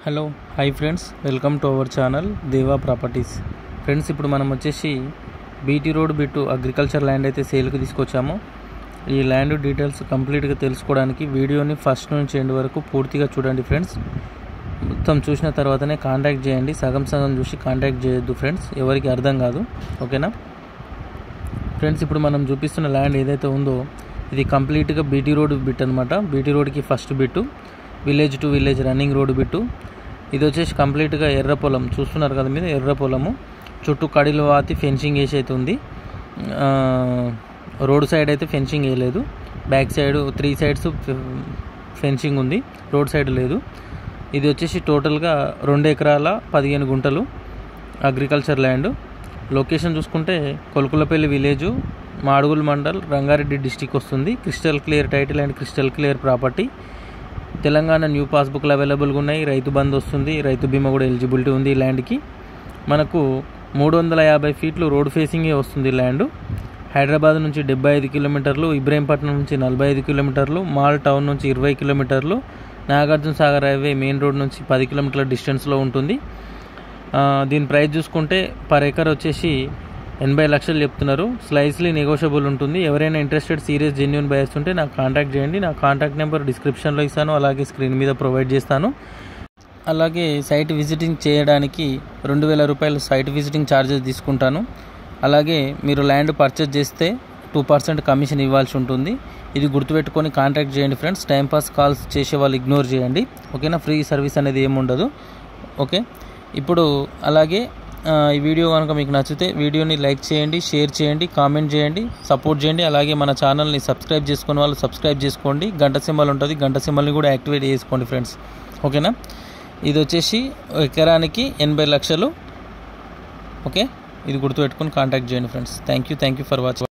hello hi friends welcome to our channel Deva properties friends ఇప్పుడు మనం వచ్చేసి BT road bit agriculture land అయితే సేల్కి తీసుకొచ్చాము ఈ ల్యాండ్ డీటెయిల్స్ కంప్లీట్గా తెలుసుకోవడానికి వీడియోని ఫస్ట్ నుంచి ఎండ్ వరకు పూర్తిగా చూడండి ఫ్రెండ్స్ మొత్తం చూసిన తర్వాతనే కాంటాక్ట్ చేయండి సగం సగం చూసి కాంటాక్ట్ చేయొద్దు ఫ్రెండ్స్ ఎవరికి అర్థం కాదు ఓకేనా ఫ్రెండ్స్ ఇప్పుడు మనం చూపిస్తున్న ల్యాండ్ ఏదైతే ఉందో ఇది కంప్లీట్గా బీటీ రోడ్ బిట్ అనమాట బీటీ రోడ్కి first bit village to village running road bit ఇది వచ్చేసి కంప్లీట్గా ఎర్ర పొలం చూస్తున్నారు కదా మీద ఎర్ర పొలము చుట్టూ కడిలు వాతి ఫెన్సింగ్ వేసి అయితే ఉంది ఆ, రోడ్ సైడ్ అయితే ఫెన్సింగ్ వేయలేదు back side three sides fencing ఉంది రోడ్ సైడ్ లేదు ఇది వచ్చేసి టోటల్గా రెండు ఎకరాల పదిహేను గుంటలు అగ్రికల్చర్ ల్యాండ్ లొకేషన్ చూసుకుంటే కొలుకులపల్లి విలేజు మాడుగుల్ మండల్ రంగారెడ్డి డిస్టిక్ వస్తుంది crystal clear title and crystal clear property Telangana new పాస్బుక్లు అవైలబుల్గా ఉన్నాయి రైతు బంద్ వస్తుంది రైతు బీమా కూడా ఎలిజిబిలిటీ ఉంది ఈ ల్యాండ్కి మనకు మూడు వందల యాభై ఫీట్లు రోడ్ ఫేసింగే వస్తుంది ఈ ల్యాండ్ హైదరాబాద్ నుంచి డెబ్బై ఐదు కిలోమీటర్లు ఇబ్రాహీంపట్నం నుంచి నలభై ఐదు కిలోమీటర్లు మాల్ టౌన్ నుంచి ఇరవై కిలోమీటర్లు Nagarjuna Sagar highway main road నుంచి పది కిలోమీటర్ల డిస్టెన్స్లో ఉంటుంది ఆ, దీని ప్రైస్ చూసుకుంటే పర్ ఎకర్ వచ్చేసి ఎనభై లక్షలు చెప్తున్నారు స్లైస్లీ నెగోషియబుల్ ఉంటుంది ఎవరైనా ఇంట్రెస్టెడ్ సీరియస్ జెన్యున్ బయర్స్ ఉంటే నాకు కాంటాక్ట్ చేయండి నా కాంటాక్ట్ నెంబర్ డిస్క్రిప్షన్లో ఇస్తాను అలాగే స్క్రీన్ మీద ప్రొవైడ్ చేస్తాను అలాగే సైట్ విజిటింగ్ చేయడానికి రెండు వేల రూపాయలు సైట్ విజిటింగ్ ఛార్జెస్ తీసుకుంటాను అలాగే మీరు ల్యాండ్ పర్చేజ్ చేస్తే టూ పర్సెంట్ కమిషన్ ఇవ్వాల్సి ఉంటుంది ఇది గుర్తుపెట్టుకొని కాంటాక్ట్ చేయండి ఫ్రెండ్స్ టైంపాస్ కాల్స్ చేసే వాళ్ళు ఇగ్నోర్ చేయండి ఓకేనా ఫ్రీ సర్వీస్ అనేది ఏమి ఉండదు ఓకే ఇప్పుడు అలాగే ఆ, ఈ వీడియో కనుక మీకు నచ్చితే వీడియోని లైక్ చేయండి షేర్ చేయండి కామెంట్ చేయండి సపోర్ట్ చేయండి అలాగే మన ఛానల్ని సబ్స్క్రైబ్ చేసుకున్న వాళ్ళు సబ్స్క్రైబ్ చేసుకోండి గంట సింబల్ ఉంటుంది గంట సింబల్ని కూడా యాక్టివేట్ చేసుకోండి ఫ్రెండ్స్ ఓకేనా ఇది వచ్చేసి ఎకరానికి ఎనభై లక్షలు ఓకే ఇది గుర్తుపెట్టుకొని కాంటాక్ట్ చేయండి friends thank you thank you for watching